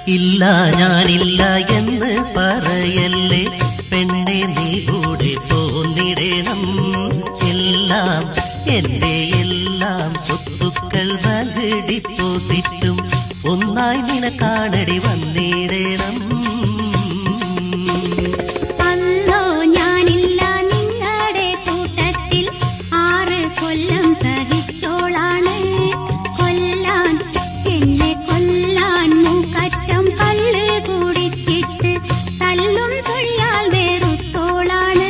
ഇല്ല ഞാനില്ല എന്ന് പറയല്ലേ പെണ്ണെ നീ കൂടെ പോന്നിടണം എല്ലാം എന്റെ എല്ലാം സ്വത്തുക്കൾ ബാങ്ക് ഡിപ്പോസിറ്റും ഒന്നായി നിനക്കാണടി വന്നിടണം അല്ലോ ഞാനില്ല നിങ്ങളുടെ കൂട്ടത്തിൽ ആറ് കൊല്ലം സഹിച്ചോളാണ് കൊല്ലാൻ എന്നെ കൊല്ലാൻ മൂക്കറ്റം കല്ല് കുടിച്ചിട്ട് തല്ലും തൊഴിയാൽ വേറുത്തോളാണ്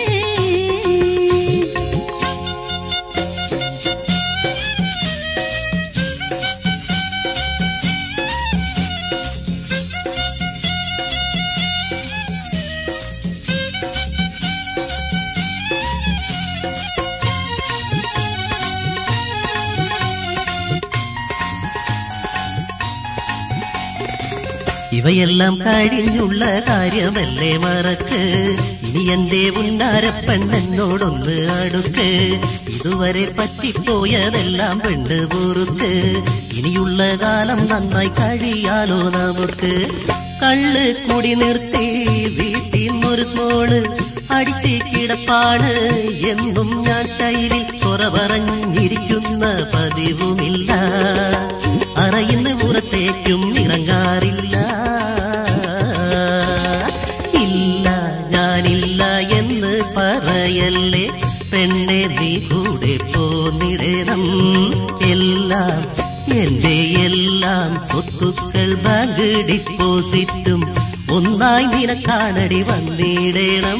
ഇവയെല്ലാം കഴിഞ്ഞുള്ള കാര്യമല്ലേ മറക്ക് ഇനി എന്റെ ഉന്നാരപ്പെണ്ണെന്നോടൊന്ന് അടുക്ക് ഇതുവരെ പറ്റിപ്പോയതെല്ലാം പെണ്ണ് പൊറുക്ക് ഇനിയുള്ള കാലം നന്നായി കഴിയാലോ നമുക്ക് കള്ള് കുടി നിർത്തി വീട്ടിൽ നിന്നൊരു സ്മോള് അടിച്ച് കിടപ്പാണ് എന്നും ഞാൻ സ്റ്റൈലിൽ കുറ പറഞ്ഞിരിക്കുന്ന പതിവുമില്ല അറയിന്ന് പുറത്തേക്കും ഇറങ്ങാറില്ല ഇല്ല ഞാനില്ല എന്ന് പറയല്ലേ പെണ്ണെ നീ കൂടെ പോന്നിടണം എല്ലാം എന്റെ എല്ലാം സ്വത്തുക്കൾ ബാങ്ക് ഡിപ്പോസിറ്റും ഒന്നായി നിനക്കാണടി വന്നിടണം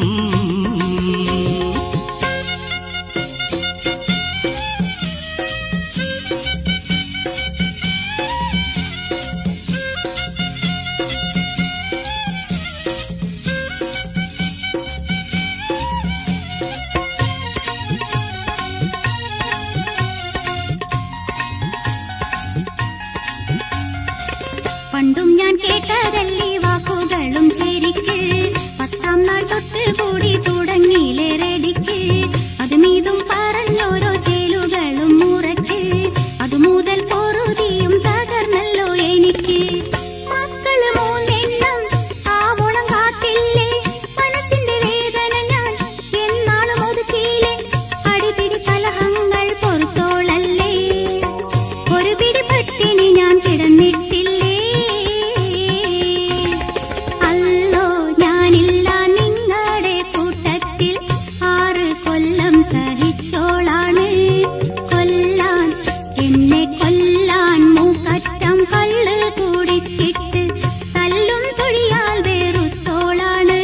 പണ്ടും ഞാൻ കേട്ടതല്ലേ വാക്കുകളും ശരിക്ക് പത്താം നാൾ തൊട്ട് കൂടി തുടങ്ങിയില്ലേ റെഡിക്ക് അത് മീതും പറഞ്ഞോരോ ചേലുകളും മുറച്ച് അത് മുതൽ പൊറുതിയും തകർന്നല്ലോ എനിക്ക് മക്കള് മൂന്നെണ്ണം ആവോളം കാത്തില്ലേ മനസ്സിന്റെ വേദന ഞാൻ എന്നാളും ഒതുക്കിയില്ലേ അടിപിടി കലഹങ്ങൾ പൊറുത്തോളല്ലേ ഒരു പിടി പട്ടിണി ഞാൻ കിടന്നിട്ടില്ലേ അല്ലോ ഞാനില്ല നിങ്ങളുടെ കൂട്ടത്തിൽ ആറ് കൊല്ലം സഹിച്ചോളാണ് കൊല്ലാൻ എന്നെ കൊല്ലാൻ മൂക്കറ്റം കള്ള് കുടിച്ചിട്ട് തല്ലും തൊഴിയാൽ വേറുത്തോളാണ്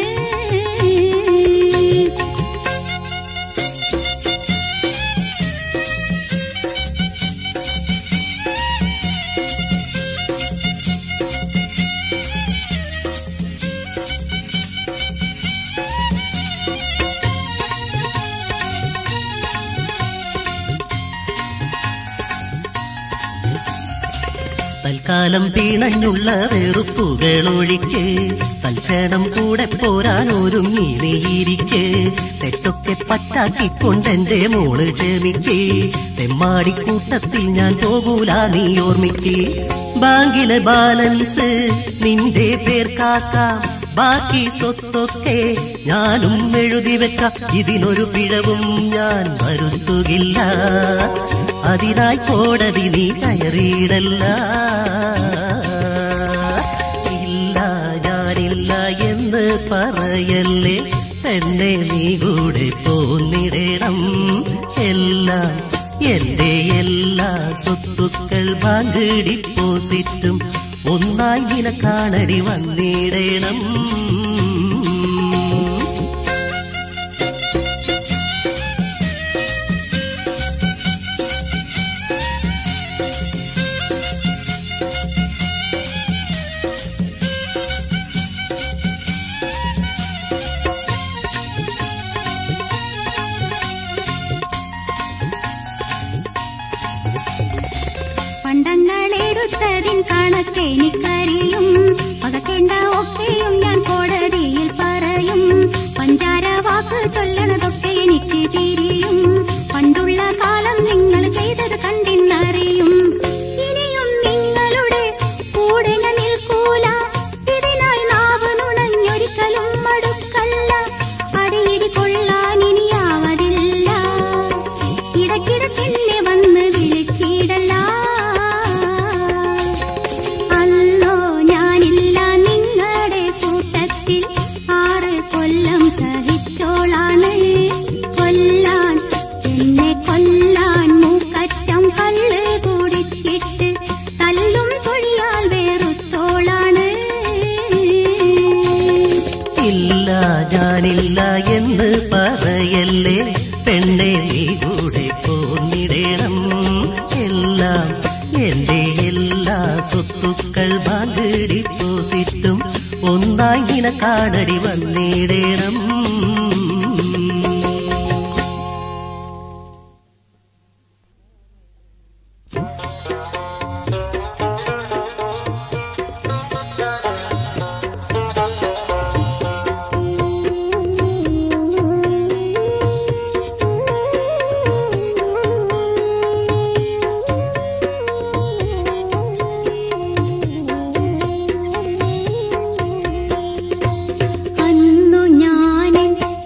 തൽക്കാലം പിണഞ്ഞുള്ള വെറുപ്പുകൾ ഒഴിക്ക് തൽക്ഷണം കൂടെ പോരാൻ ഒരുങ്ങി നീയിരിക്ക് തെറ്റൊക്കെ പറ്റാക്കിക്കൊണ്ടെന്റെ മോള് ക്ഷമിക്ക് തെമ്മാടിക്കൂട്ടത്തിൽ ഞാൻ പോകൂല നീ ഓർമ്മിക്ക് ബാങ്കിലെ ബാലൻസ് നിന്റെ പേർ കാക്കാം ബാക്കി സ്വത്തൊക്കെ ഞാനും എഴുതി വെക്കാം ഇതിനൊരു പിഴവും ഞാൻ വരുത്തുകില്ല അതിനായി കോടതി നീ കയറിയിടല്ല ഇല്ല ഞാനില്ല എന്ന് പറയല്ലേ എന്നെ നീ കൂടെ പോന്നിടണം എല്ലാം എന്റെ എല്ലാ സ്വത്തുക്കൾ ബാങ്ക് ഡിപ്പോസിറ്റും ഒന്നായി നിനക്കാണടി വന്നിടണം പണ്ടങ്ങളെടുത്തതിൻ കണക്കെനിക്കറിയും പകക്കേണ്ട ഒക്കെയും ഞാൻ കോടതിയിൽ പറയും പഞ്ചാര വാക്ക് ചൊല്ലണതൊക്കെ എനിക്ക് തിരിയും പണ്ടുള്ള കാലം നിങ്ങൾ ചെയ്തത് കണ്ടിന്നറിയും ഇനിയും നിങ്ങളുടെ കൂടെ ഞാൻ നിൽക്കൂ ഞാനില്ല എന്ന് പറയല്ലേ പെണ്ണെ നീ കൂടെ പോന്നിടണം എല്ലാം എന്റെ എല്ലാ സ്വത്തുക്കൾ ബാങ്ക് ഡിപ്പോസിറ്റും ഒന്നായി നിനക്കാടടി വന്നിടണം അന്നു ഞാനെൻ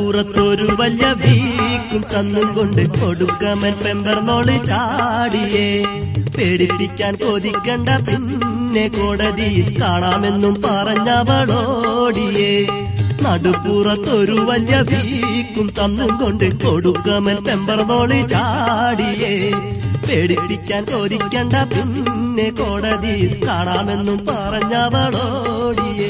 നടുപ്പൂറത്തൊരു വലിയ വീക്കും തന്നും കൊണ്ട് കൊടുക്കമൻ പെമ്പർന്നോള് ചാടിയേ പേടിപ്പിക്കാൻ കൊതിക്കണ്ട പിന്നെ കോടതിയിൽ കാണാമെന്നും പറഞ്ഞവളോടിയേ നടുപ്പുറത്തൊരു വലിയ വീക്കും തന്നും കൊണ്ട് കൊടുക്കമൻ പെമ്പർന്നോള് ചാടിയേ പേടിപ്പിക്കാൻ കൊതിക്കണ്ട പിന്നെ കോടതിയിൽ കാണാമെന്നും പറഞ്ഞവളോടിയേ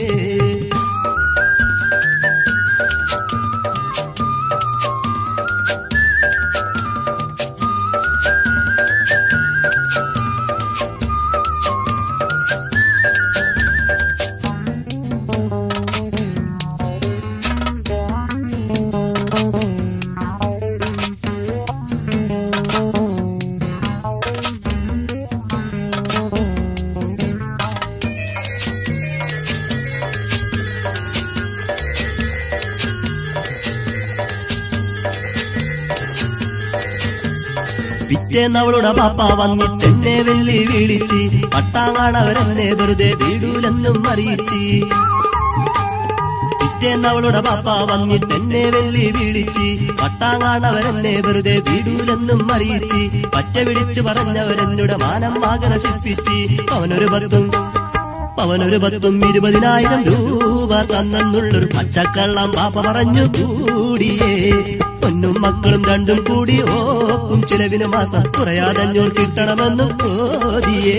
പിറ്റേന്ന് അവളുടെ പാപ്പ വന്നിട്ട് എന്നെ വെല്ലി വീടിച്ച് പട്ടാങ്ങാണവരെന്നെ വെറുതെ വീടൂലെന്നും അറിയിച്ച് പിറ്റേന്ന് അവളുടെ പാപ്പ വന്നിട്ട് എന്നെ വെല്ലി വീടിച്ച് പട്ടാങ്ങാണവരെന്നെ വെറുതെ വീടൂലെന്നും അറിയിച്ച് പറ്റ വിളിച്ചു പറഞ്ഞവരെന്നുടെ മാനം ആകെ നശിപ്പിച്ച് അവനൊരു പത്തും അവനൊരു പത്തും ഇരുപതിനായിരം രൂപ തന്നെന്നുള്ളൊരു പച്ചക്കള്ളം പാപ്പ പറഞ്ഞു കൂടിയേ പൊന്നും മക്കളും രണ്ടും കൂടി ഓക്കും ചിലവിന് മാസം കുറയാതെ അഞ്ഞൂറ് കിട്ടണമെന്നും കോതിയേ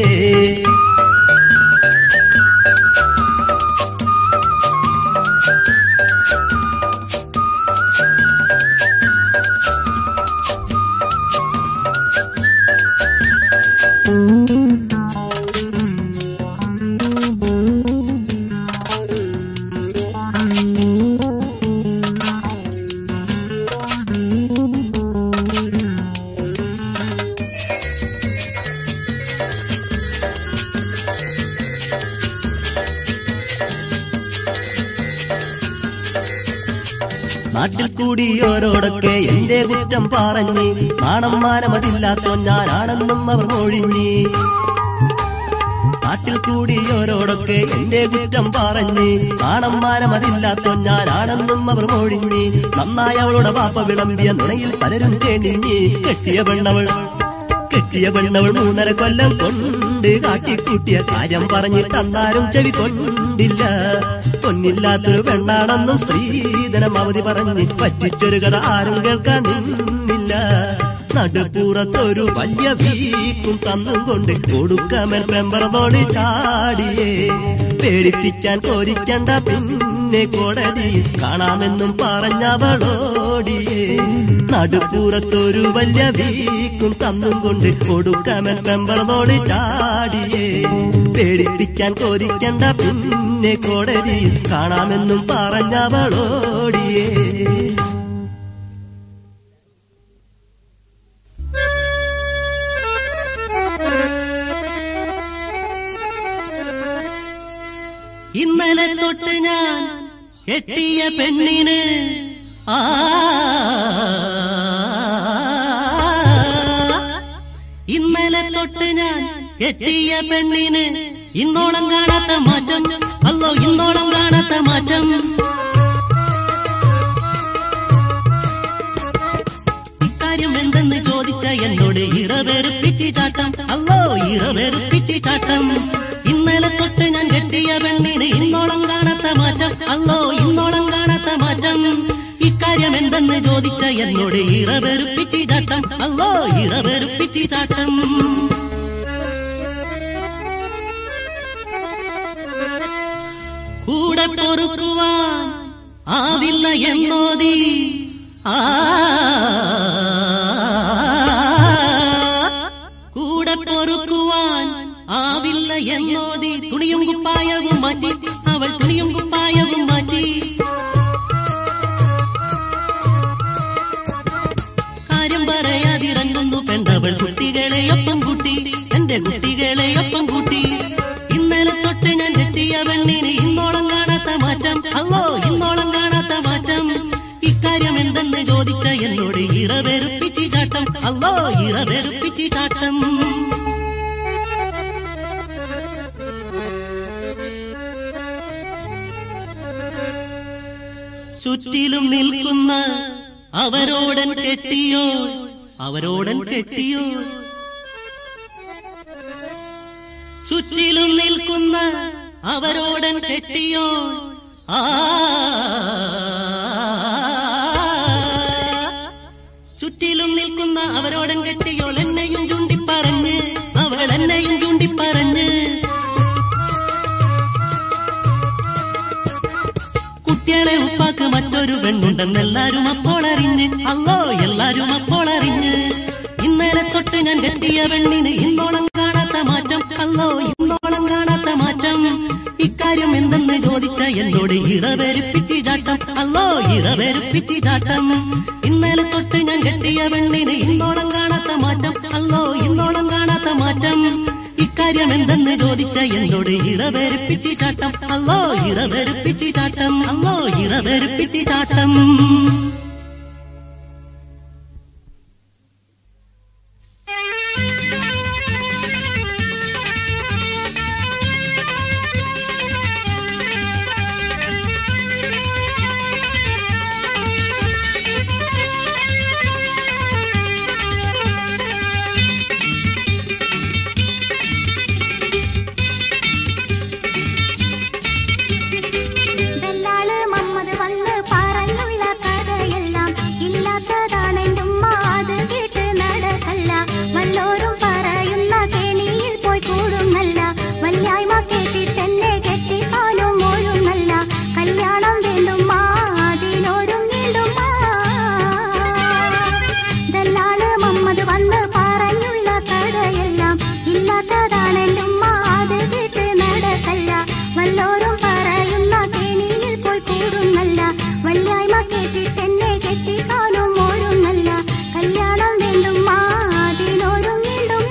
നാട്ടിൽ കൂടിയോരോടൊക്കെ എന്റെ കുറ്റം പറഞ്ഞ് നാണം മാനമതില്ലാത്തോ ഞാനാണെന്നും അവർ മൊഴിഞ്ഞ് നാട്ടിൽ കൂടിയോരോടൊക്കെ എന്റെ കുറ്റം പറഞ്ഞ് നാണം മാനമതില്ലാത്തോ ഞാനാണെന്നും അവർ മൊഴിഞ്ഞ് നന്നായി അവളുടെ പാപ്പ വിളമ്പിയ നുണയിൽ പലരും തേണിഞ്ഞ് കെട്ടിയ പെണ്ണവൾ കെട്ടിയ പെണ്ണവൾ മൂന്നര കൊല്ലം കൊണ്ട് കാട്ടിക്കൂട്ടിയ കാര്യം പറഞ്ഞ് തന്നാരും ചെവി കൊണ്ടില്ല പൊന്നില്ലാത്തൊരു പെണ്ണാണെന്നും സ്ത്രീധനം അവധി പറഞ്ഞ് പറ്റിച്ചൊരു കഥ ആരും കേൾക്കാൻ നിന്നില്ല നടുപ്പുറത്തൊരു വലിയ വീക്കും തന്നും കൊണ്ട് കൊടുക്കമൽ പെമ്പറന്നോട് ചാടിയേ പേടിപ്പിക്കാൻ കോരിക്കണ്ട പിന്നെ കോടതി കാണാമെന്നും പറഞ്ഞവളോടിയേ നടുപ്പുറത്തൊരു വലിയ വീക്കും തന്നും കൊണ്ട് കൊടുക്കമൽ പെമ്പറന്നോട് ചാടിയേ പേടിപ്പിക്കാൻ കോരിക്കണ്ട പിന്നെ കോടതി കാണാമെന്നും പറഞ്ഞവളോടിയേ ഇന്നലെ തൊട്ട് ഞാൻ കെട്ടിയ പെണ്ണിന് ആ ഇന്നലെ തൊട്ട് ഞാൻ കെട്ടിയ പെണ്ണിന് ഇന്നോളം കാണാത്ത മാറ്റം അല്ലോ ഇന്നോളം കാണാത്ത മാറ്റം ഇക്കാര്യം എന്തെന്ന് ചോദിച്ച എന്നോട് ഇറവെറുപ്പിച്ച് ചാട്ടം അല്ലോ ഇറവെറുപ്പിച്ച് ചാട്ടം ഇന്നലെ തൊട്ട് ഞാൻ കെട്ടിയ പെണ്ണിന് ഇന്നോളം കാണാത്ത മാറ്റം അല്ലോ ഇന്നോളം കാണാത്ത മാറ്റം ഇക്കാര്യം എന്തെന്ന് ചോദിച്ച എന്നോട് ഇറവെറുപ്പിച്ച് ചാട്ടം അല്ലോ ഇറവെറുപ്പിച്ച് ചാട്ടം കൂടെ പൊറുക്കുവാൻ ആവില്ല എന്നോതി ആ കൂടെ പൊറുക്കുവാൻ ആവില്ല എന്നോതി തുണിയും കുപ്പായവും മാറ്റി അവൾ തുണിയും കുപ്പായവും മാറ്റി കാര്യം പറയാതിറങ്ങുന്നു പെണ്ടവൾ കുട്ടികളെ ഒപ്പം കൂട്ടി എന്റെ കുട്ടികളെ ഒപ്പം കൂട്ടി ഇന്നലെ തൊട്ട് ഞാൻ കെട്ടിയ പെണ്ണിന് ഇന്നോളം കാണാത്ത മാറ്റം അല്ലോ ഇന്നോളം കാണാത്ത മാറ്റം ഇക്കാര്യം എന്തെന്ന് ചോദിച്ച എന്നോട് ഇറവെറുപ്പിച്ച് ചാട്ടം അല്ലോ ഇറവെറുപ്പിച്ച് ചാട്ടം ചുറ്റിലും നിൽക്കുന്ന അവരോടൻ കെട്ടിയോ അവരോടൻ കെട്ടിയോ ചുറ്റിലും നിൽക്കുന്ന അവരോടൻ കെട്ടിയോ ആ ചുറ്റിലും നിൽക്കുന്ന അവരോടൻ കെട്ടിയോ എന്നെയും ചൂണ്ടിപ്പറഞ്ഞ് അവൾ എന്നെയും ചൂണ്ടിപ്പറഞ്ഞ് കുട്ടികളെ ഉപ്പാക്ക് മറ്റൊരു പെണ്ണുണ്ടെന്ന് എല്ലാരും അപ്പോൾ അറിഞ്ഞ് അല്ലോ എല്ലാരും അപ്പോൾ അറിഞ്ഞ് ഇന്നലെ തൊട്ട് ഞാൻ കെട്ടിയ പെണ്ണിന് ഇന്നോളം കാണാത്ത മാറ്റം അല്ലോ ഇന്നോളം കാണാത്ത മാറ്റം ഇക്കാര്യം എന്തെന്ന് ചോദിച്ച എന്നോട് ഇറവെരുപ്പിച്ച് ചാട്ടം അല്ലോ ഇറവെരുപ്പിച്ച് ചാട്ടം ഇന്നലെ തൊട്ട് ഞാൻ കെട്ടിയ പെണ്ണിന് ഇന്നോളം കാണാത്ത മാറ്റം അല്ലോ ഇന്നോളം കാണാത്ത മാറ്റം ഇക്കാര്യം എന്തെന്ന് ചോദിച്ച എന്നോട് ഇറവെരുപ്പിച്ച് ചാട്ടം അല്ലോ ഇറവെരുപ്പിച്ച് ചാട്ടം അല്ലോ ഇറവെരുപ്പിച്ച് ചാട്ടം ദല്ലാള് മമ്മദ് വന്ന് പറഞ്ഞുള്ള കഥയെല്ലാം ഇല്ലാത്തതാണെന്റെ ഉമ്മ അത് കേട്ട് നടക്കല്ല വല്ലോരും പറയുന്ന കെണിയിൽ പോയി കൂടുന്നല്ല വല്യായ്മ കേട്ടിട്ടെന്നെ കെട്ടിക്കാനും ഒഴുന്നല്ല കല്യാണം വേണ്ടുമ്മ അതിനൊരുങ്ങിടുമ്മ ദല്ലാള് മമ്മദ് വന്ന് പറഞ്ഞുള്ള കഥയെല്ലാം ഇല്ലാത്തതാണെന്റെ ഉമ്മ അത് കേട്ട് നടക്കല്ല വല്ലോരും പറയുന്ന കെണിയിൽ പോയി കൂടുന്നല്ല വല്യായ്മ കേട്ടിട്ടെന്നെ കെട്ടിക്കാനും ഓടുന്നല്ല കല്യാണം വേണ്ടുമ്മ അതിനൊരുങ്ങിടുമ്മ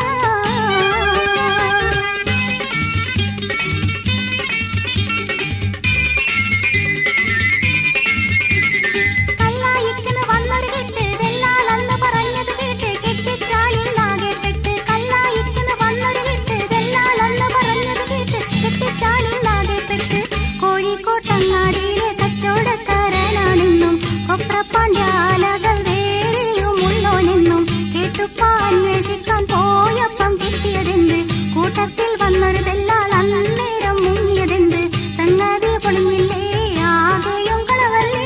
കല്ലായിക്കിന് വന്നൊരു കെട്ട് ദല്ലാളെന്ന് പറഞ്ഞത് കേട്ട് കെട്ടിച്ചാലില്ലാകെ പെട്ട് കല്ലായിക്കിന് വന്നൊരു കെട്ട് ദല്ലാളെന്ന് പറഞ്ഞത് കേട്ട് കെട്ടിച്ചാലില്ലാകെ പെട്ട് കോഴിക്കോട്ടങ്ങാടിയിലെ കച്ചവടക്കാരനാണെന്നും കൊപ്രപ്പാണ്ഡ്യാലകൾ വേറെയും ഉള്ളോനെന്നും കേട്ടുപ്പ അന്വേഷിക്കാൻ പോയപ്പം കിട്ടിയതെന്ത് കൂട്ടത്തിൽ വന്നൊരു ദല്ലാൾ അന്നേരം മുങ്ങിയതെന്ത് സംഗതി പൊളിഞ്ഞില്ലേ ആകെയും കളവല്ലേ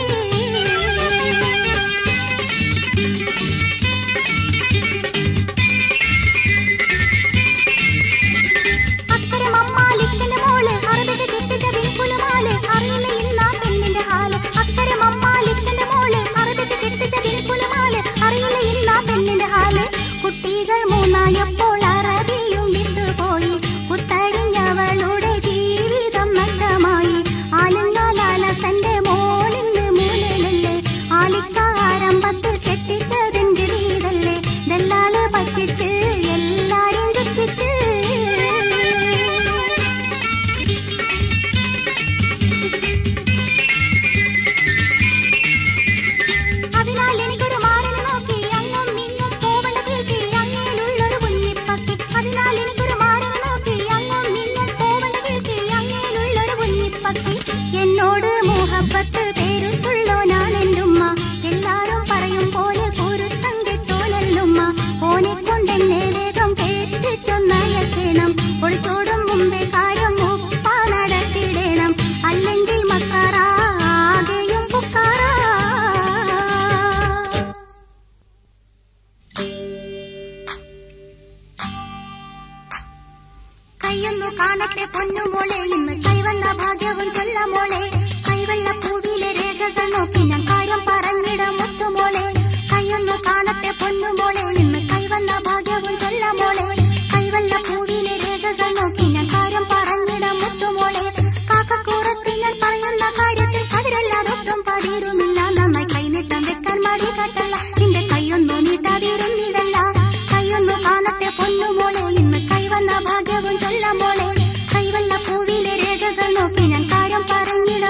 അക്കരെ മമ്മാലിക്കന്റെ മോള് അറബിക കെട്ടിച്ചതിൽ കുലുമാല് അറിയില്ല ഇന്നാ പെണ്ണിന്റെ ഹാല് അക്കരെ മമ്മാലിക്കന്റെ മോള് അറബിക കെട്ടിച്ചതിൽ കുലുമാല് അറിയില്ല ഇന്നാ പെണ്ണിന്റെ ഹാല് കുട്ടികൾ മൂന്നായപ്പോൾ അറബിയും വിട്ടുപോയി പുത്തഴിഞ്ഞവളുടെ ജീവിതം നഷ്ടമായി ആലിങ്ങാലാലസന്റെ മോളിന്ന് മൂലയിലല്ലേ ആലിക്കാരംഭത്തിൽ കെട്ടിച്ചതിന്റെ വീടല്ലേ ദല്ലാള് പറ്റിച്ച് എല്ലാരും ചുറ്റിച്ച് അതിനാൽ എനിക്കൊരു മാറിന് നോക്കി അങ്ങും ഇങ്ങും പോവണ കേൾക്കി അങ്ങേലുള്ളൊരു കുഞ്ഞിപ്പക്കി അതിനാൽ എനിക്കൊരു മാറിന് നോക്കി അങ്ങും ഇങ്ങും പോവണ കേൾക്കി അങ്ങേലുള്ളൊരു കുഞ്ഞിപ്പക്കി എന്നോട് മോഹപ്പത്ത് പേരുത്തുള്ളോനാണെന്റുമ്മ എല്ലാരും പറയും പോലെ പൊരുത്തം കെട്ടോനല്ലുമ്മ ഓനെ കൊണ്ടെന്നെ വേഗം കേട്ടിച്ചൊന്നയക്കണം ഒളിച്ചോടും മുമ്പേ കാര്യം ഉപ്പ നടത്തിയിടണം അല്ലെങ്കിൽ മക്കാറ ആകെയും പുക്കാറ കയ്യൊന്നു കാണട്ടെ പൊന്നുമോളെ ഇന്ന് കൈവന്ന ഭാഗ്യവും ചൊല്ല മോളെ കൈവെള്ള പൂവിലെ രേഖകൾ നോക്കി ഞാൻ കാര്യം പറഞ്ഞിട മുത്തുമോളെ കയ്യൊന്നു കാണട്ടെ പൊന്നുമോളെ ഇന്ന് കൈവന്ന ഭാഗ്യവും ചൊല്ല മോളെ കൈവെള്ള പൂവിലെ രേഖകൾ നോക്കി ഞാൻ കാര്യം പറഞ്ഞിട മുത്തുമോളെ കാക്കക്കൂറത്തിൽ ഞാൻ പറയുന്ന കാര്യത്തിൽ കതിരല്ലാതൊട്ടും പതിരുമില്ല നന്നായി കൈനീട്ടം വെക്കാൻ മടി കാട്ടല്ല നിന്റെ കൈയൊന്നു നീട്ടാതിരുന്നിടല്ല കൈയൊന്നു കാണട്ടെ പൊന്നുമോളെ ഇന്ന് കൈവന്ന ഭാഗ്യവും ചൊല്ല മോളെ കൈവല്ല പൂവിലെ രേഖകൾ നോക്കി ഞാൻ കാര്യം പറഞ്ഞിട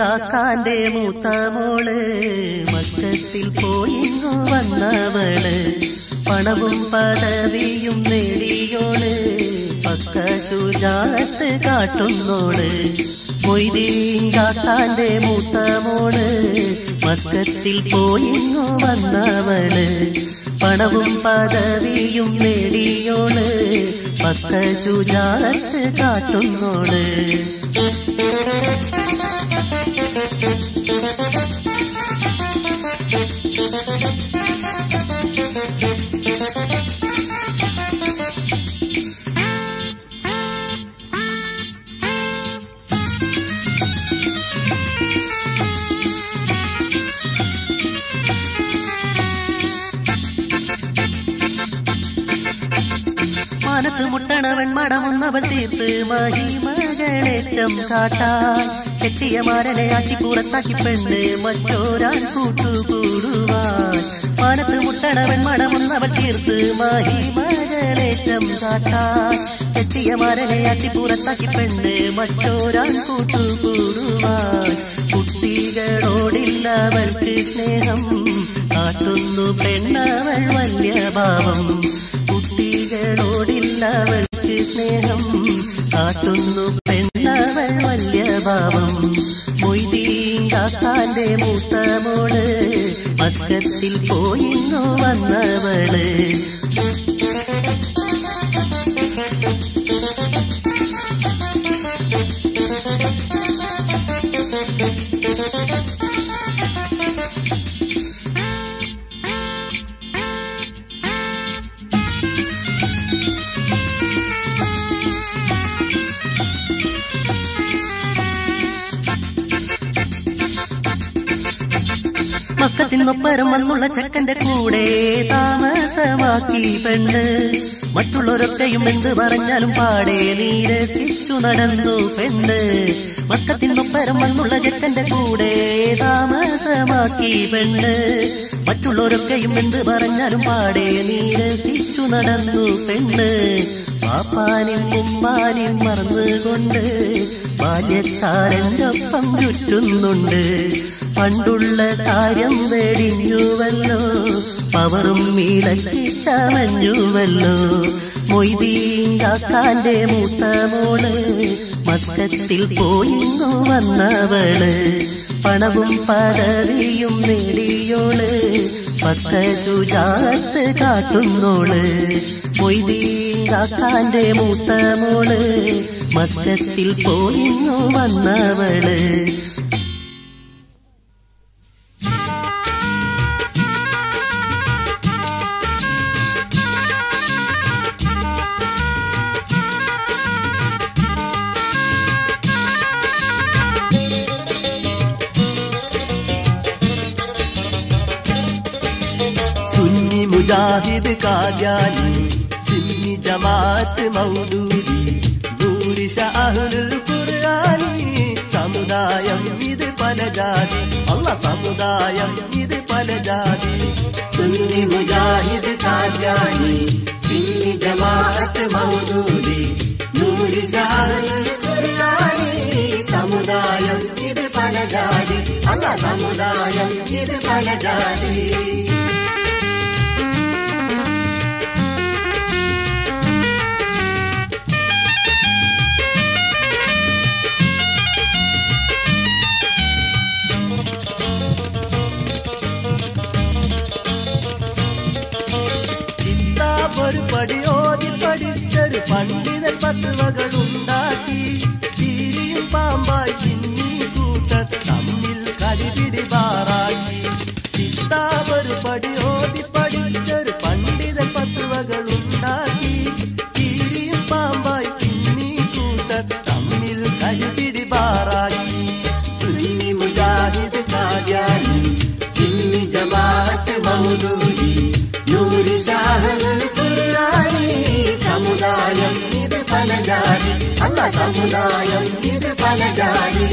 മുയ്തീങ്കാക്കാന്റെ മൂത്ത മോള് മക്കത്തിൽ പോയിങ്ങു വന്നവള് പണവും പദവിയും നേടിയോള് പക്ക ശുചാത്ത് കാട്ടുന്നോള് മൊയ്തീങ്കാക്കാന്റെ മൂത്ത മോള് മസ്കത്തിൽ പോയിങ്ങു വന്നവള് പണവും പദവിയും നേടിയോള് പക്ക ശുചാത്ത് കാട്ടുന്നോള് മാനത്ത് മുട്ടണവൻ മടമുന്നവൾ തീർത്ത് മഹിമകളേറ്റം കാട്ടാൻ കെട്ടിയ മാരനെ ആക്കി പുറത്താക്കി പെണ്ണ് മറ്റോരാൻ കൂട്ടുകൂടുവാൻ മാനത്ത് മുട്ടണവൻ മടമുന്നവൾ തീർത്ത് മഹിമകളേറ്റം കാട്ടാൻ കെട്ടിയ മാരനെ ആക്കി പുറത്താക്കി പെണ്ണ് മറ്റോരാൻ കൂട്ടുകൂടുവാൻ കുട്ടികളോടില്ലവൾക്ക് സ്നേഹം കാട്ടുന്നു പെണ്ണവൾ വല്യ ഭാവം കുട്ടികളോടില്ലവൾക്ക് സ്നേഹം കാട്ടുന്നു പെണ്ണവൾ വല്യ ഭാവം മൊയ്തീങ്കാക്കാന്റെ മൂത്ത മോള് മസ്കത്തിൽ പോയിന്നു വന്നവള് മസ്കത്തിനൊപ്പരം വന്നുള്ള ചെക്കന്റെ കൂടെ താമസമാക്കി പെണ്ണ് മറ്റുള്ളവരൊക്കെയും എന്ത് പറഞ്ഞാലും പാടെ നീരസിച്ചു നടന്നു പെണ്ണ് മസ്കത്തിനൊപ്പരം വന്നുള്ള ചെക്കന്റെ കൂടെ താമസമാക്കി പെണ്ണ് മറ്റുള്ളവരൊക്കെയും എന്ത് പറഞ്ഞാലും പാടെ നീരസിച്ചു നടന്നു പെണ്ണ് പാപ്പാനും ഉമ്മാനും മറന്നുകൊണ്ട് ബാല്യക്കാരന്റെ ഒപ്പം ചുറ്റുന്നുണ്ട് പണ്ടുള്ള കാര്യം വെടിഞ്ഞുവല്ലോ പവറും മീളക്കി ചമഞ്ഞുവല്ലോ മൊയ്തീങ്കാക്കാന്റെ മൂത്ത മോള് മസ്കത്തിൽ പോയിന്നു വന്നവള് പണവും പദവിയും നേടിയോള് പക്ക ശുചാത്ത് കാട്ടുന്നോള് മൊയ്തീങ്കാക്കാന്റെ മൂത്ത മോള് മസ്കത്തിൽ പോയിന്നു വന്നവള് സുന്നി മുജാഹിദ് കാദ്യാനി സിന്നി ജമാഅത്ത് മൗദൂദി നൂരിഷ അഹ്ലുൽ ഖുർആനി സമുദായം ഇത് പല ജാതി അല്ല സമുദായം ഇത് പല ജാതി സുന്നി മുജാഹിദ് കാദ്യാനി സിന്നി ജമാഅത്ത് മൗദൂദി നൂരിഷ അഹ്ലുൽ ഖുർആനി സമുദായം ഇത് പല ജാതി അല്ല സമുദായം ഇത് പല ജാതി ചിന്താപൊരു പടിയോതി പഠിച്ചൊരു പണ്ഡിതൻ പത്തുവകളുണ്ടാക്കി ചീരിയും പാമ്പായി ചിന്നി കൂട്ടർ തമ്മിൽ കടിപിടി പാറാക്കി ചിന്താപൊരു പടിയോതി പഠിച്ചൊരു പണ്ഡിതൻ പത്തുവകളുണ്ടാക്കി ചീരിയും പാമ്പായി ചിന്നി കൂട്ടർ തമ്മിൽ കടിപിടി പാറാക്കി സുന്നി മുജാഹിദ് കാദ്യാനി സിന്നി ജമാഅത്ത് മൗദൂദി നൂരി ഷാഹുൽ ഖുർആനി സമുദായം ഇത് പല ജാതി അല്ല സമുദായം ഇത് പല ജാതി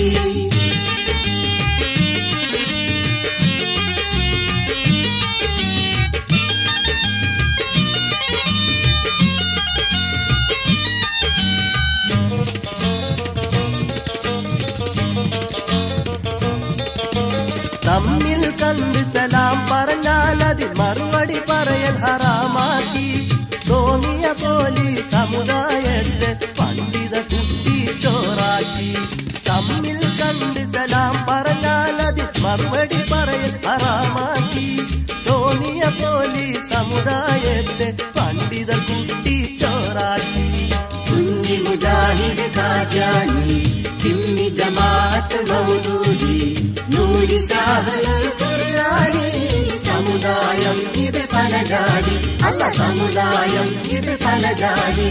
പറയൽ ഹറാമാക്കി തോന്നിയ പോലെ സമുദായത്തെ പണ്ഡിത കുട്ടി ചോറാക്കി തമ്മിൽ കണ്ട് സലാം പറഞ്ഞാൽ അത് മറുപടി പറയൽ ഹറാമാക്കി തോന്നിയ പോലെ സമുദായത്തെ പണ്ഡിത കുട്ടി ചോറാക്കി സുന്നി മുജാഹിദ് കാജാനി സിന്നി ജമാഅത്ത് മൗദൂദി നൂരി ഷാഹൽ ഖുർആനി സമുദായം ഇത് പല ജാതി അല്ല സമുദായം ഇത് പല ജാതി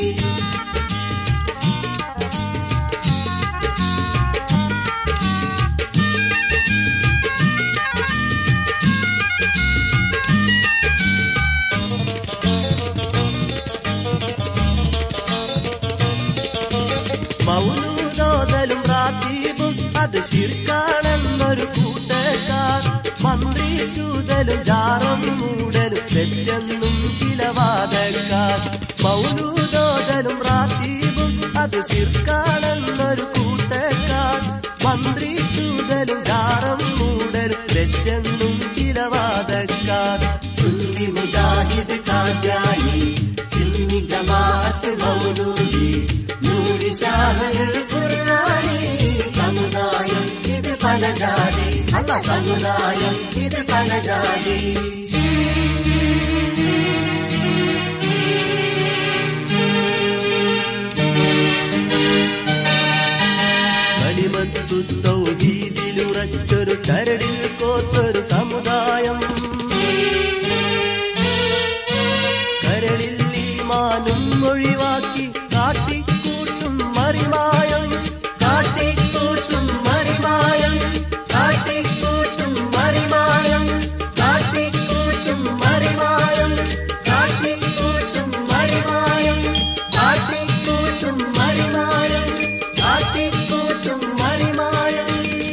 മൗലൂദോതലും റാത്തീബും അത് ശിർക്കാണെന്നൊരു കൂട്ടക്കാർ മന്ത്രി ചൂതലും ജാറം മൂടലും തെറ്റെന്നും ചില വാദക്കാർ മൗലൂദോതലും റാത്തീബും അത് ശിർക്കാണെന്നൊരു കൂട്ടക്കാർ മന്ത്രി ചൂതലും ജാറം മൂടലും തെറ്റെന്നും ചില വാദക്കാർ സുന്നി മുജാഹിദ് കാജാനി സിന്നി ജമാഅത്ത് മൗദൂദി നൂരി ഷാഹൽ ഖുർആനി സമുദായം ഇത് പല ജാതി അല്ല സമുദായം ഇത് പല ജാതി കലിമത്തു തൗഹീദിലുറച്ചൊരു കരടിൽ കോത്തൊരു സമുദായം കരളിൽ ഈമാനും ഒഴിവാക്കി കാട്ടിക്കൂട്ടും മറിമായം കാട്ടിക്കൂട്ടും മറിമായം കാട്ടിക്കൂട്ടും മറിമായം കാട്ടിക്കൂട്ടും മറിമായം കാട്ടിക്കൂട്ടും മറിമായം കാട്ടിക്കൂട്ടും മറിമായം കാട്ടിക്കൂട്ടും മറിമായം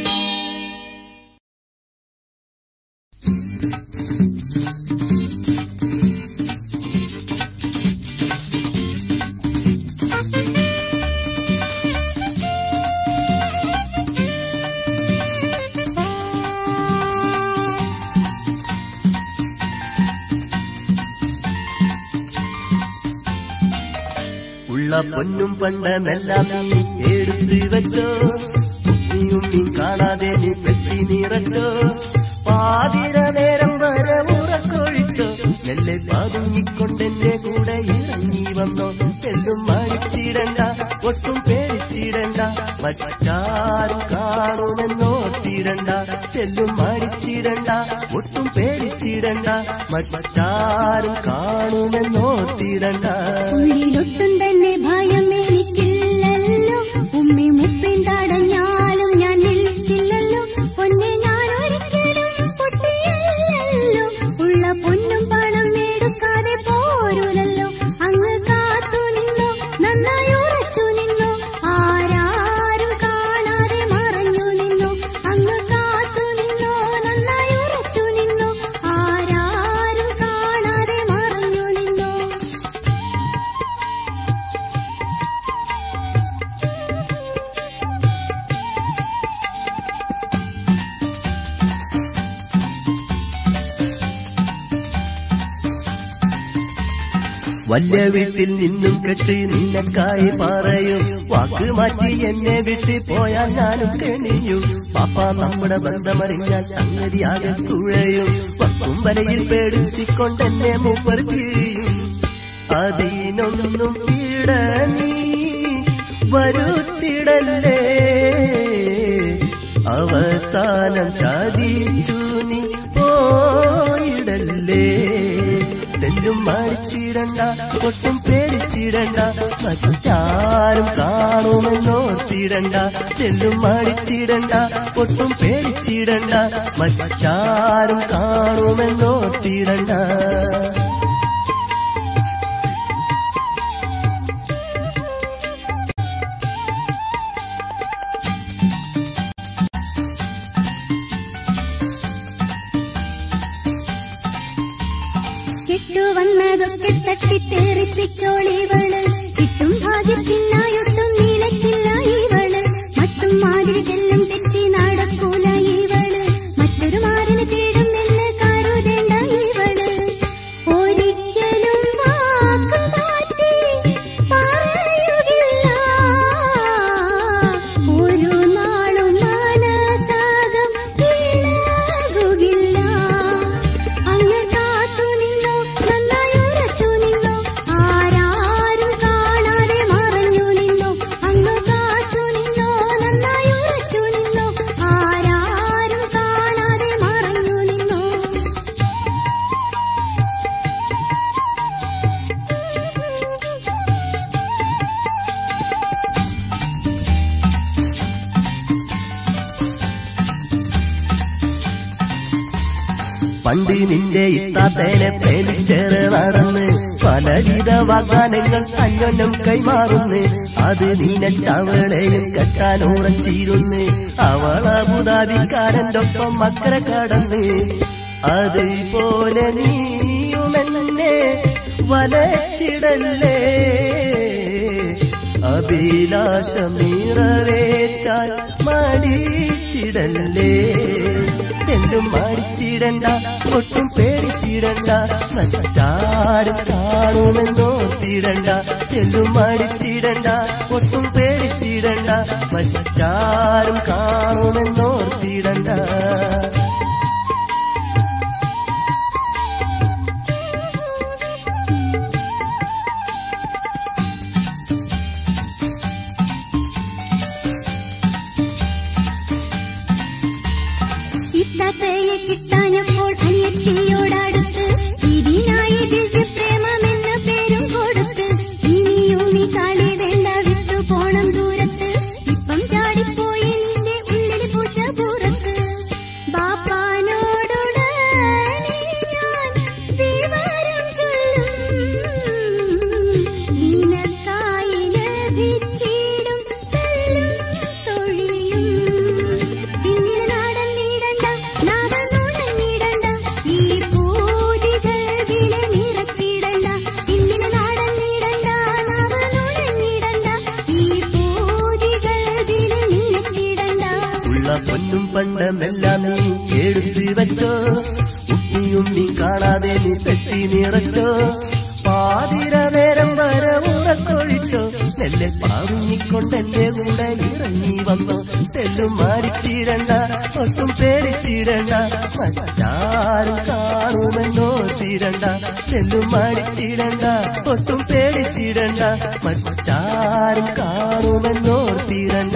ഉള്ള പൊന്നും പണ്ടമെല്ലാം നീ എടുത്ത് വെച്ചോ ഉമ്മിയും നീ കാണാതെ നീ പെട്ടി നിറച്ചോ പാതിര നേരം വരെ ഉറക്കൊഴിച്ചോ മെല്ലെ പതുങ്ങിക്കൊണ്ടെന്റെ കൂടെ ഇറങ്ങി വന്നോ എല്ലും മടിച്ചിടണ്ട ഒട്ടും പേടിച്ചിടണ്ട മറ്റാരും കാണുമെന്നോർത്തിടണ്ട എല്ലും മടിച്ചിടണ്ട ഒട്ടും പേടിച്ചിടണ്ട മറ്റാരും കാണുമെന്നോർത്തിടണ്ട ഉള്ളിലൊട്ടും തന്നെ ഭയം എനിക്കില്ലല്ലോ ഉമ്മി മുപ്പിൻ തടഞ്ഞാലും ഞാൻ നിൽക്കില്ലല്ലോ പൊന്നെ ഞാൻ ഒരിക്കലും പൊട്ടിയല്ലോ ഉള്ള പൊന്നും പണം എടുക്കാതെ പോരൂലല്ലോ അങ്ങ് കാത്തു നിന്നോ നന്നായി ഉറച്ചു നിന്നോ ആരാരും കാണാതെ മറഞ്ഞു നിന്നോ അങ്ങ് കാത്തു നിന്നോ നന്നായി ഉറച്ചു നിന്നോ ആരാരും കാണാതെ മറഞ്ഞു നിന്നോ വല്യ വീട്ടിൽ നിന്നും കെട്ടി നിന്നക്കായി പറയും വാക്ക് മാറ്റി എന്നെ വിട്ട് പോയാൽ ഞാനും കെണിയും പാപ്പ നമ്മുടെ ബന്ധമറിഞ്ഞാൽ സംഗതിയാകെ തുഴയും വക്കും വലയിൽ പേടിച്ചിക്കൊണ്ടെന്നെ മൂപ്പർ കിഴിയും അതിനൊന്നും പീഡ നീ വരുത്തിടല്ലേ അവസാനം ചതിച്ചു നീ പോയിടല്ലേ തെല്ലും മടിച്ചിടണ്ട ഒട്ടും പേടിച്ചിടണ്ട മറ്റാരും കാണുമെന്നോർത്തിടണ്ട തെല്ലും മടിച്ചിടണ്ട ഒട്ടും പേടിച്ചിടണ്ട മറ്റാരും കാണുമെന്നോർത്തിടണ്ട കിട്ടു വന്നതൊക്കെ തട്ടിത്തേറിപ്പിച്ചോളിവള് കിട്ടും ഭാഗ്യത്തിനായൊട്ടും നീലച്ചില്ല ഇവള് മറ്റും മാതിരി ചെല്ലും തെറ്റി നടക്കൂല ഇവള് മറ്റൊരു മാറിന് തേടും എന്ന് കരുതേണ്ട ഇവള് പണ്ട് നിന്റെ ഇത്താത്തേനെ പ്രേമിച്ചേറെ നടന്ന് പലവിധ വാഗ്ദാനങ്ങൾ അന്യോന്യം കൈമാറുന്നു അത് നീനച്ചവളെയും കെട്ടാൻ ഉറച്ചിരുന്ന് അവൾ അബുദാബിക്കാരന്റെ ഒപ്പം മക്കരെ കടന്ന് അതുപോലെ നീയുമെന്നെ വലച്ചിടല്ലേ അഭിലാഷം നിറവേറ്റാൻ മടിച്ചിടല്ലേ തെല്ലും മടിച്ചിടണ്ട ഒട്ടും പേടിച്ചിടണ്ട മറ്റാരും കാണുമെന്നോർത്തിടണ്ട തെല്ലും മടിച്ചിടണ്ട ഒട്ടും പേടിച്ചിടണ്ട മറ്റാരും കാണുമെന്നോർത്തിടണ്ട ഇത്താത്തയെ കിട്ടാഞ്ഞപ്പോൾ അനിയത്തിയോടടുത്ത് ഇതിനായി ദിവ്യ പ്രേമമെന്ന പേരും കൊടുത്ത് ഇനിയും ഈ കളി വേണ്ട വിട്ടു പോണം ദൂരത്ത് ഇപ്പം ചാടിപ്പോയി നിന്റെ ഉള്ളിൽ പൂച്ച പുറത്ത് ബാപ്പാനോടുടനെ ഞാൻ വിവരം ചൊല്ലും നിനക്കായി ലഭിച്ചിടും തല്ലും തൊഴിലും പിന്നിൽ നാടൻ നീടണ്ട നാടനൂടൻ നീടണ്ട ഈ പൂതികൾ വില നിറച്ചിടണ്ട പിന്നിൽ നാടൻ നീടണ്ട നാടനൂടൻ നീടണ്ട ഈ പൂതികൾ വില നിറച്ചിടണ്ട ഉള്ള പൊന്നും പണ്ടമെല്ലാം നീ എടുത്ത് വെച്ചോ ഉണ്ണിയും നീ കാണാതെ നീ പെട്ടി നിറച്ചോ പാതിര നേരം വരെ ഉറക്കൊഴിച്ചോ നെല്ലെ പാറുങ്ങിക്കൊണ്ടെന്റെ കൂടെ ഇറങ്ങി വന്നോ തെല്ലും മാടിച്ചിടണ്ട ഒട്ടും പേടിച്ചിടണ്ട മറ്റാരും കാണുമെന്നോ തിരണ്ട തെല്ലും മാടിച്ചിടണ്ട ഒട്ടും പേടിച്ചിടണ്ട മറ്റാരും കാണുമെന്നോ തിരണ്ട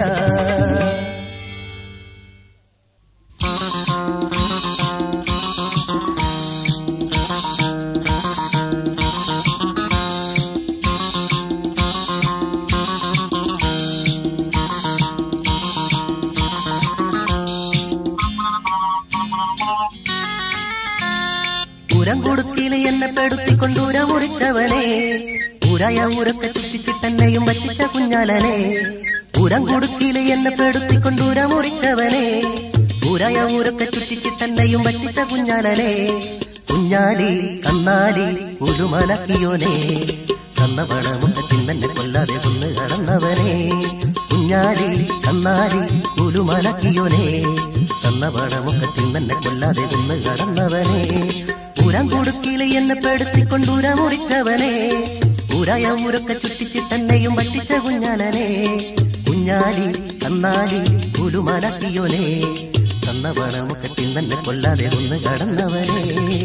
ഉരം കൊടുക്കില് എന്നെ പെടുത്തിക്കൊണ്ട് ഉര മുറിച്ചവനെ ഉരയ ഉരക്കെ ചുറ്റിച്ചിട്ടെന്നെയും പറ്റിച്ച കുഞ്ഞാലനെ ഉരം കൊടുക്കില് എന്നെ പെടുത്തിക്കൊണ്ട് ഉര മുറിച്ചവനെ ഉരയ ഉരക്കെ ചുറ്റിച്ചിട്ടെന്നെയും പറ്റിച്ച കുഞ്ഞാലനെ കുഞ്ഞാലി കന്നാലി ഉലുമലക്കിയോനെ കന്നവണ മുഖത്തിൽ തന്നെ കൊല്ലാതെ കൊന്ന് കടന്നവനെ കുഞ്ഞാലി കന്നാലി ഉലുമലക്കിയോനെ കന്നവണ മുഖത്തിൽ തന്നെ കൊല്ലാതെ കൊന്ന് കടന്നവനെ ഉരം കൊടുക്കില് എന്നെ പെടുത്തിക്കൊണ്ട് ഉര മുറിച്ചവനെ ഉരയ ഉരക്കെ ചുറ്റിച്ചിട്ടെന്നെയും പറ്റിച്ച കുഞ്ഞാലനെ കുഞ്ഞാലി കന്നാലി ഉലുമലക്കിയോനെ കന്നവണ മുഖത്തിൽ തന്നെ കൊല്ലാതെ കൊന്ന് കടന്നവനെ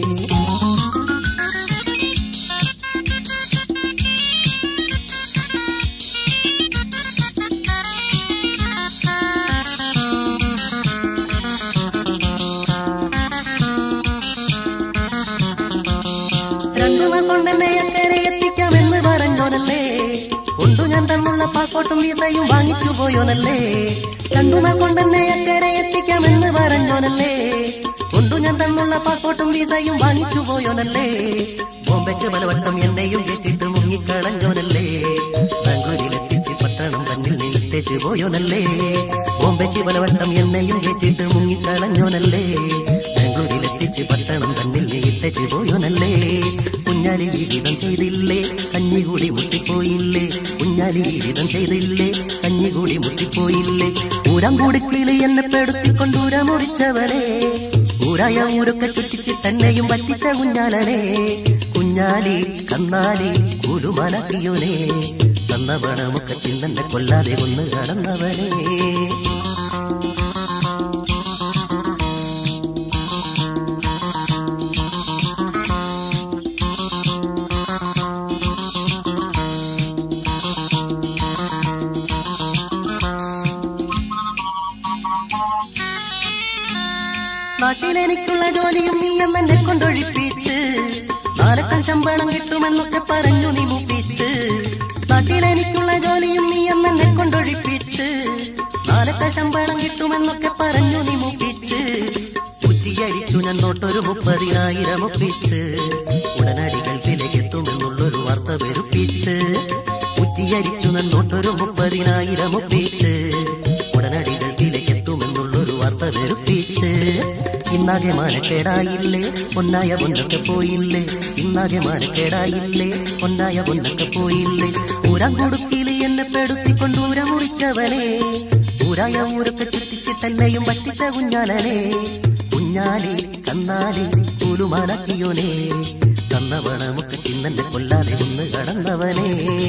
രണ്ടുനാൾ കൊണ്ടെന്നെ അക്കരെ എത്തിക്കാമെന്ന് പറഞ്ഞോനല്ലേ കൊണ്ടു ഞാൻ തന്നുള്ള പാസ്പോർട്ടും വിസയും വാങ്ങിച്ചു പോയോനല്ലേ രണ്ടുനാൾ കൊണ്ടെന്നെ അക്കരെ എത്തിക്കാമെന്ന് പറഞ്ഞോനല്ലേ കൊണ്ടു ഞാൻ തന്നുള്ള പാസ്പോർട്ടും വിസയും വാങ്ങിച്ചു പോയോനല്ലേ ബോംബെക്ക് പലവട്ടം എന്നെയും കെട്ടിട്ട് മുങ്ങിക്കളഞ്ഞോനല്ലേ ബാംഗ്ലൂരിലെത്തിച്ച് പട്ടണം തന്നിൽ നിലത്തേച്ച് പോയോനല്ലേ ബോംബെക്ക് പലവട്ടം എന്നെയും കെട്ടിട്ട് മുങ്ങിക്കളഞ്ഞോനല്ലേ ബാംഗ്ലൂരിലെത്തിച്ച് പട്ടണം തന്നിൽ നീട്ടച്ച് പോയോനല്ലേ കുഞ്ഞാലി ജീവിതം ചെയ്തില്ലേ കഞ്ഞികൂടി മുട്ടിപ്പോയില്ലേ കുഞ്ഞാലി ജീവിതം ചെയ്തില്ലേ കഞ്ഞികൂടി മുട്ടിപ്പോയില്ലേ ഊരം കൊടുക്കില് എന്നെ പെടുത്തിക്കൊണ്ട് ഊര മുറിച്ചവനെ ഊരായ ഊരൊക്കെ ചുറ്റിച്ച് തന്നെയും പറ്റിച്ച കുഞ്ഞാലനെ കുഞ്ഞാലി കന്നാലി കുലുമലക്കിയോനെ തന്നവണ മുഖത്തിൽ തന്നെ കൊല്ലാതെ കൊന്ന് കടന്നവനെ നാട്ടിലെനിക്കുള്ള ജോലിയും നീ എന്നെ കൊണ്ടൊഴിപ്പിച്ച് നാലക്കം ശമ്പളം കിട്ടുമെന്നൊക്കെ പറഞ്ഞു നീ മുപ്പിച്ച് നാട്ടിലെനിക്കുള്ള ജോലിയും നീ എന്നെ കൊണ്ടൊഴിപ്പിച്ച് നാലക്ക ശമ്പളം കിട്ടുമെന്നൊക്കെ പറഞ്ഞു നീ മുപ്പിച്ച് കുറ്റിയരിച്ചു നിന്നോട്ടൊരു മുപ്പതിനായിരം ഒപ്പിച്ച് ഉടനടി ഗൾഫിലേക്ക് എത്തുമെന്നുള്ളൊരു വാർത്ത വെറുപ്പിച്ച് കുറ്റിയരിച്ചു നിന്നോട്ടൊരു മുപ്പതിനായിരം ഒപ്പിച്ച് ഉടനടി ഗൾഫിലേക്ക് എത്തുമെന്നുള്ളൊരു വാർത്ത വെറുപ്പിച്ച് ഇന്നാകെ മാനക്കേടായില്ലേ പൊന്നായ പൊന്നൊക്കെ പോയില്ലേ ഇന്നാകെ മാനക്കേടായില്ലേ പൊന്നായ പൊന്നൊക്കെ പോയില്ലേ ഊരാൻ കൊടുക്കില് എന്നെ പെടുത്തിക്കൊണ്ട് ഊര മുറിച്ചവനെ ഊരായ ഊരൊക്കെ ചുറ്റിച്ചിട്ടെന്നെയും പറ്റിച്ച കുഞ്ഞാലനെ കുഞ്ഞാലി കന്നാലി കൂലുമാലക്കിയോനെ തന്നവണമൊക്കെ തിന്നെ കൊല്ലാതെ ഒന്ന് കടന്നവനെ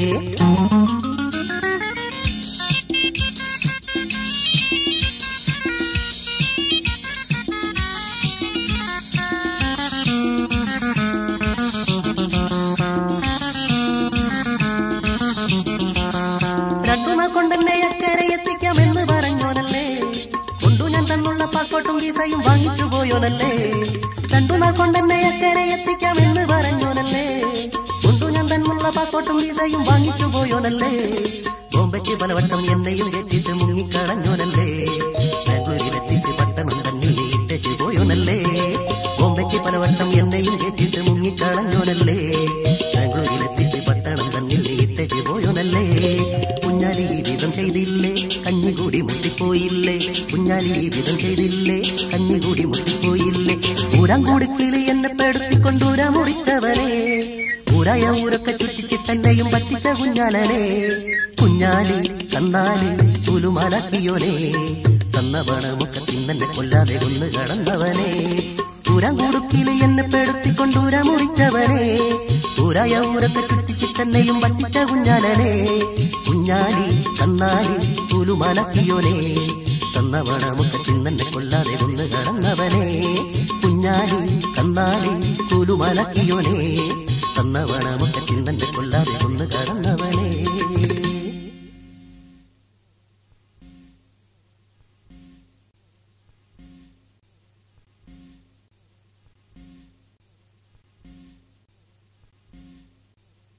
രണ്ടുനാൾ കൊണ്ടെന്നെ അക്കരെ എത്തിക്കാമെന്ന് പറഞ്ഞോനല്ലേ കൊണ്ടു ഞാൻ തന്നുള്ള പാസ്പോർട്ടും വിസയും വാങ്ങിച്ചു പോയോനല്ലേ രണ്ടുനാൾ കൊണ്ടെന്നെ അക്കരെ എത്തിക്കാമെന്ന് പറഞ്ഞോനല്ലേ കൊണ്ടു ഞാൻ തന്നുള്ള പാസ്പോർട്ടും വിസയും വാങ്ങിച്ചു പോയോനല്ലേ ബോംബയ്ക്ക് പലവട്ടം എന്നെയും കെട്ടിട്ട് മുങ്ങിക്കളഞ്ഞോനല്ലേ ബാംഗ്ലൂരിലെത്തിച്ച് പട്ടണം തന്നിൽ ഇട്ടച്ച് പോയോനല്ലേ ബോംബയ്ക്ക് പലവട്ടം എന്നെയും കെട്ടിട്ട് മുങ്ങിക്കളഞ്ഞോനല്ലേ ബാംഗ്ലൂരിലെത്തിച്ച് പട്ടണം തന്നിൽ ഇട്ടച്ച് പോയോനല്ലേ കുഞ്ഞാലി വിധം ചെയ്തില്ലേ കഞ്ഞികൂടി മുട്ടിപ്പോയില്ലേ കുഞ്ഞാലി വിധം ചെയ്തില്ലേ കഞ്ഞികൂടി മുട്ടിപ്പോയില്ലേ ഊരാൻ കൊടുക്കില് എന്നെ പെടുത്തിക്കൊണ്ടൂര മുറിച്ചവനെ ഊരായ ഊരൊക്കെ ചുറ്റിച്ചിട്ടെന്നെയും പറ്റിച്ച കുഞ്ഞാലനെ കുഞ്ഞാലി കന്നാലി പുലുമലക്കിയോനെ തന്ന പണമൊക്കെ തിന്നെ കൊല്ലാതെ കൊന്നു കടന്നവനെ ഊരാൻ കൊടുക്കില് എന്നെ പെടുത്തിക്കൊണ്ടൂര മുറിച്ചവനെ ഊരായ ഊരൊക്കെ ചുറ്റിച്ചിട്ടെന്നെയും പറ്റിച്ച കുഞ്ഞാലനെ കുഞ്ഞാലി കന്നാലി പുലുമലക്കിയോനെ തന്ന പണമൊക്കെ തിന്നെ കൊല്ലാതെ കൊന്നു കടന്നവനെ കുഞ്ഞാലി കന്നാലി പുലുമലക്കിയോനെ തന്ന പണം